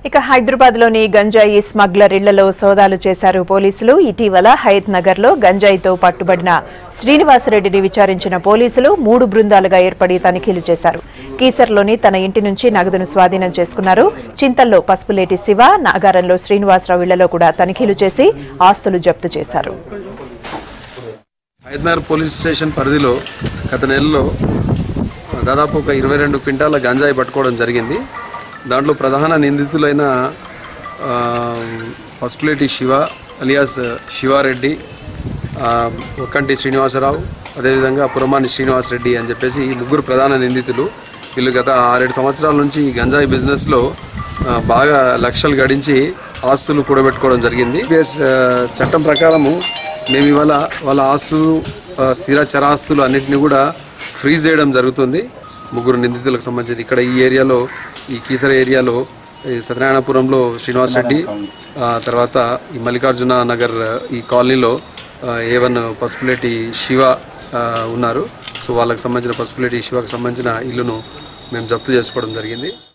ఇక హైదరాబాద్ లోని గంజాయి స్మగ్లర్ ఇళ్లలో సోదాలు చేశారు పోలీసులు ఇటీవల హయత్ నగర్ లో గంజాయితో పట్టుబడిన శ్రీనివాసరెడ్డిని విచారించిన పోలీసులు మూడు బృందాలుగా ఏర్పడి తనిఖీలు చేశారు కీసర్లోని తన ఇంటి నుంచి నగదును స్వాధీనం చేసుకున్నారు చింతల్లో పసుపులేటి శివ నాగారంలో శ్రీనివాసరావు ఇళ్లలో కూడా తనిఖీలు చేసి ఆస్తులు జప్తు చేశారు హైదరాబాద్ పోలీస్ స్టేషన్ పరిధిలో గత నెలలో దాదాపు ఒక ఇరవై రెండు క్వింటాల గంజాయి పట్టుకోవడం జరిగింది దాంట్లో ప్రధాన నిందితులైన ఆ, పసుపులేటి శివ అలియాస్ శివారెడ్డి ఆ, ఒక్కంటి శ్రీనివాసరావు అదేవిధంగా పురమాని శ్రీనివాసరెడ్డి అని చెప్పేసి ఈ ముగ్గురు ప్రధాన నిందితులు వీళ్ళు గత ఆరేడు సంవత్సరాల నుంచి ఈ గంజాయి బిజినెస్లో ఆ, బాగా లక్షలు గడించి ఆస్తులు కూడబెట్టుకోవడం జరిగింది బేస్ ఆ, చట్టం ప్రకారము మేము ఇవాళ వాళ్ళ ఆస్తులు ఆ, స్థిర చరాస్తులు అన్నింటినీ కూడా ఫ్రీజ్ చేయడం జరుగుతుంది ముగ్గురు నిందితులకు సంబంధించి ఇక్కడ ఈ ఏరియాలో ఈ కీసర ఏరియాలో ఈ సత్యనారాయణపురంలో శ్రీనివాస్ రెడ్డి ఆ, తర్వాత ఈ మల్లికార్జున నగర్ ఈ కాలనీలో ఏ వన్ పసుపులేటి శివ ఆ, ఉన్నారు సో వాళ్ళకి సంబంధించిన పసుపులేటి శివకు సంబంధించిన ఇల్లును మేము జప్తు చేసుకోవడం జరిగింది